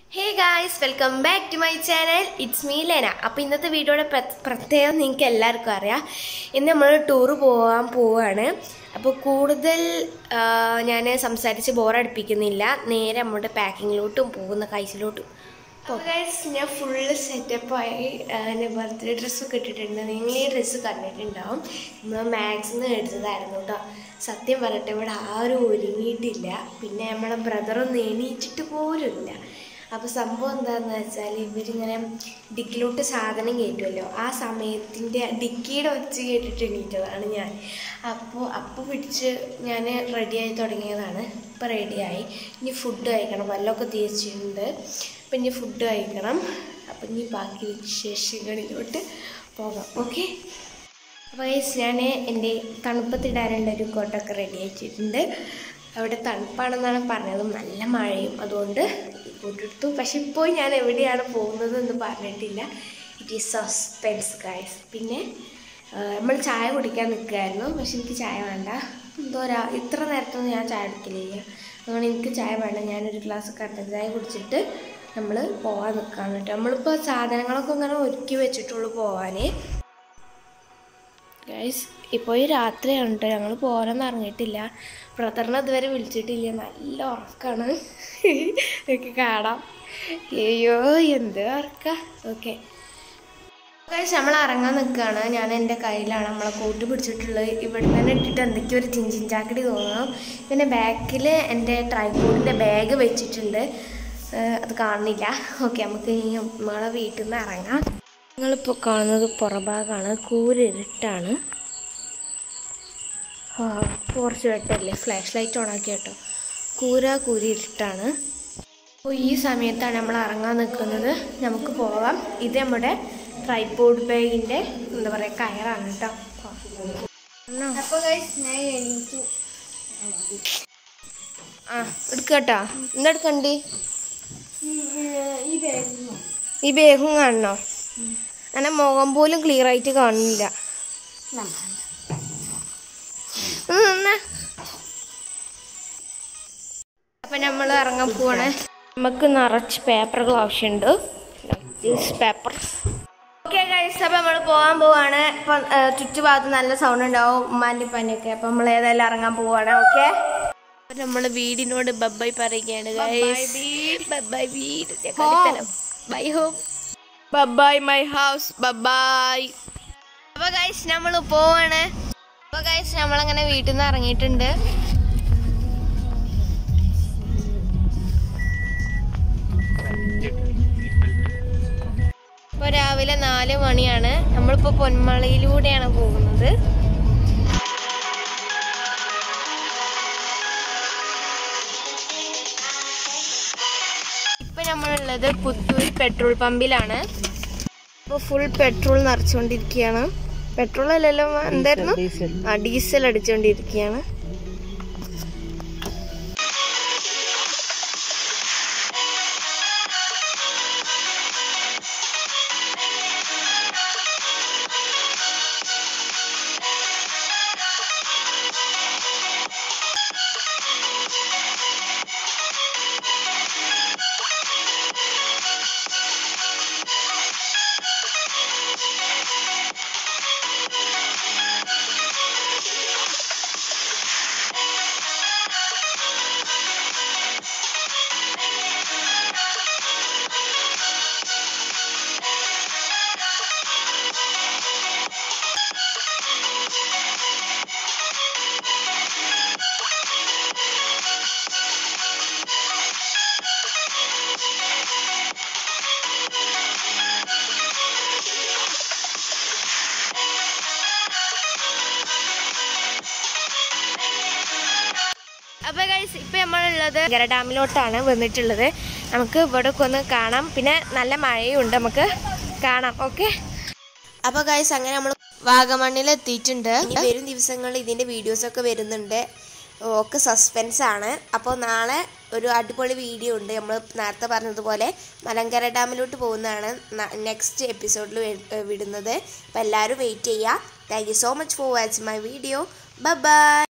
Hey guys welcome back to my channel it's me Lena അപ്പോൾ ഇന്നത്തെ വീഡിയോയുടെ പ്ര- പ്രത്യേകം നിങ്ങൾക്ക് എല്ലാവർക്കും അറിയാം ഇന്ന് നമ്മൾ ടൂറ് പോകാൻ പോവാണ് അപ്പോൾ കൂടുതൽ ഞാൻ സംസാരിച്ച് ബോറടിപ്പിക്കുന്നില്ല നേരെ നമ്മുടെ പാക്കിങ്ങിലോട്ടും പോകുന്ന കൈസിലോട്ടും അപ്പോൾ ഗൈസ് ഞാൻ ഫുള്ള് സെറ്റപ്പായി എൻ്റെ ബർത്ത്ഡേ ഡ്രസ്സൊക്കെ ഇട്ടിട്ടുണ്ട് നിങ്ങൾ ഈ ഡ്രസ്സ് കണ്ടിട്ടുണ്ടാവും നമ്മൾ മാക്സിന്ന് എടുത്തതായിരുന്നു കേട്ടോ സത്യം പറയട്ടെ ഇവിടെ ആരും ഒരുങ്ങിയിട്ടില്ല പിന്നെ നമ്മളെ ബ്രദറൊന്നും എണീറ്റിട്ട് പോലുമില്ല അപ്പോൾ സംഭവം എന്താണെന്ന് വെച്ചാൽ ഇവരിങ്ങനെ ഡിക്കിലോട്ട് സാധനം കയറ്റുമല്ലോ ആ സമയത്തിൻ്റെ ഡിക്കിയുടെ ഒച്ച കേട്ടിട്ട് എണീറ്റതാണ് ഞാൻ അപ്പോൾ അപ്പോൾ പിടിച്ച് ഞാൻ റെഡിയായി തുടങ്ങിയതാണ് ഇപ്പോൾ റെഡിയായി ഇനി ഫുഡ് കഴിക്കണം വല്ലതൊക്കെ തേച്ചിട്ടുണ്ട് അപ്പം ഇനി ഫുഡ് കഴിക്കണം അപ്പം ഇനി ബാക്കി വിശേഷങ്ങളിലോട്ട് പോകാം ഓക്കെ അപ്പോൾ ഗൈസ് ഞാൻ എൻ്റെ തണുപ്പത്തിടാനുള്ള ഒരു കോട്ടൊക്കെ റെഡി ആക്കിയിട്ടുണ്ട് അവിടെ തണുപ്പാണെന്നാണ് പറഞ്ഞത് നല്ല മഴയും അതുകൊണ്ട് ഈ കോട്ടെടുത്തു പക്ഷെ ഇപ്പോൾ ഞാൻ എവിടെയാണ് പോകുന്നത് എന്ന് പറഞ്ഞിട്ടില്ല ഇറ്റ് ഈസ് സസ്പെൻസ് ഗൈസ് പിന്നെ നമ്മൾ ചായ കുടിക്കാൻ നിൽക്കുകയായിരുന്നു പക്ഷെ എനിക്ക് ചായ വേണ്ട എന്തോ രാ ഇത്ര നേരത്തൊന്നും ഞാൻ ചായ കുടിക്കലില്ല അതുകൊണ്ട് എനിക്ക് ചായ വേണ്ട ഞാനൊരു ഗ്ലാസ് കട്ടൻ ചായ കുടിച്ചിട്ട് നമ്മൾ പോകാൻ നിൽക്കുകയാണ് കേട്ടോ നമ്മളിപ്പോൾ സാധനങ്ങളൊക്കെ ഇങ്ങനെ ഒരുക്കി വെച്ചിട്ടുള്ളൂ പോകാൻ ഗൈസ് ഇപ്പോൾ ഈ രാത്രിയാണ് കേട്ടോ ഞങ്ങൾ പോരാൻ ഇറങ്ങിയിട്ടില്ല ബ്രദറിനെ ഇതുവരെ വിളിച്ചിട്ടില്ല നല്ല ഉറക്കാണ് എനിക്ക് കാണാം അയ്യോ എന്ത് ഉറക്ക ഓക്കെ ഗൈസ് നമ്മൾ ഇറങ്ങാൻ നിൽക്കുകയാണ് ഞാൻ എൻ്റെ കയ്യിലാണ് നമ്മളെ കൂട്ടി പിടിച്ചിട്ടുള്ളത് ഇവിടെ തന്നെ ഇട്ടിട്ട് എന്തൊക്കെയോ ഒരു ചിഞ്ചിൻ ചാക്കടി തോന്നുന്നു പിന്നെ ബാക്കിൽ എൻ്റെ ട്രൈപോഡിൻ്റെ ബാഗ് വെച്ചിട്ടുണ്ട് ഏഹ് അത് കാണുന്നില്ല ഓക്കെ നമുക്ക് ഇനി നമ്മളെ വീട്ടിൽ നിന്ന് ഇറങ്ങാം നിങ്ങളിപ്പോൾ കാണുന്നത് പുറഭാഗമാണ് കൂരിരുട്ടാണ് ആ കുറച്ച് വെട്ടല്ലേ ഫ്ലാഷ് ലൈറ്റ് ഓൺ ആക്കി കേട്ടോ കൂര കൂരിരുട്ടാണ് അപ്പോൾ ഈ സമയത്താണ് നമ്മൾ ഇറങ്ങാൻ നിൽക്കുന്നത് നമുക്ക് പോവാം ഇത് നമ്മുടെ ട്രൈപോഡ് ബാഗിൻ്റെ എന്താ പറയുക കയറാണ് കേട്ടോ അപ്പൊ ഗൈസ് ഞാൻ എണീറ്റു ആ എടുക്കട്ടോ എന്തെടുക്കണ്ടി ഈ ബാഗ് ഈ ബാഗും കാണണോ അങ്ങനെ മുഖം പോലും ക്ലിയർ ആയിട്ട് കാണുന്നില്ല ഒന്ന് നിന്നെ. അപ്പൊ നമ്മൾ ഇറങ്ങാൻ പോവാണ് നമുക്ക് നിറച്ച് പേപ്പറുകൾ ആവശ്യമുണ്ട് പേപ്പർ ഓക്കെ ഗൈസ് അപ്പൊ നമ്മൾ പോകാൻ പോവാണ് ഇപ്പൊ ചുറ്റുഭാഗത്ത് നല്ല സൗണ്ട് ഉണ്ടാവും ഉമ്മാൻ്റെ പനിയൊക്കെ അപ്പൊ നമ്മൾ ഏതായാലും ഇറങ്ങാൻ പോവാണ് ഓക്കെ നമ്മൾ വീടിനോട് ബബ്ബൈ പറയുകയാണ് ബബ്ബൈ വീട് bye home bye my house bye അപ്പൊ ഗൈസ് നമ്മൾ പോവാണ് അപ്പൊ ഗൈസ് നമ്മളങ്ങനെ വീട്ടിൽ നിന്ന് ഇറങ്ങിയിട്ടുണ്ട് ഇപ്പൊ രാവിലെ നാല് മണിയാണ് നമ്മളിപ്പോ പൊന്മളയിലൂടെയാണ് പോകുന്നത് ഇപ്പൊ നമ്മളുള്ളത് പുത്തൂർ പെട്രോൾ പമ്പിലാണ് ഇപ്പൊ ഫുൾ പെട്രോൾ നിറച്ചുകൊണ്ടിരിക്കുകയാണ് പെട്രോൾ അല്ലല്ലോ എന്തായിരുന്നു ആ ഡീസൽ അടിച്ചുകൊണ്ടിരിക്കുകയാണ് അപ്പൊ ഗൈസ് ഇപ്പൊ നമ്മളുള്ളത് ഗര ഡാമിലോട്ടാണ് വന്നിട്ടുള്ളത് നമുക്ക് ഇവിടെ ഒന്ന് കാണാം പിന്നെ നല്ല മഴയും ഉണ്ട് നമുക്ക് കാണാം ഓക്കെ അപ്പൊ ഗൈസ് അങ്ങനെ നമ്മൾ വാഗമണ്ണിൽ എത്തിയിട്ടുണ്ട് ഇനി വരും ദിവസങ്ങളിൽ ഇതിന്റെ വീഡിയോസ് ഒക്കെ വരുന്നുണ്ട് ഒക്കെ സസ്പെൻസ് ആണ് അപ്പോൾ നാളെ ഒരു അടിപൊളി വീഡിയോ ഉണ്ട് നമ്മൾ നേരത്തെ പറഞ്ഞതുപോലെ മലങ്കര ഡാമിലോട്ട് പോകുന്നതാണ് നെക്സ്റ്റ് എപ്പിസോഡിൽ വിടുന്നത് അപ്പോൾ എല്ലാവരും വെയിറ്റ് ചെയ്യുക thank you so much for watching my video by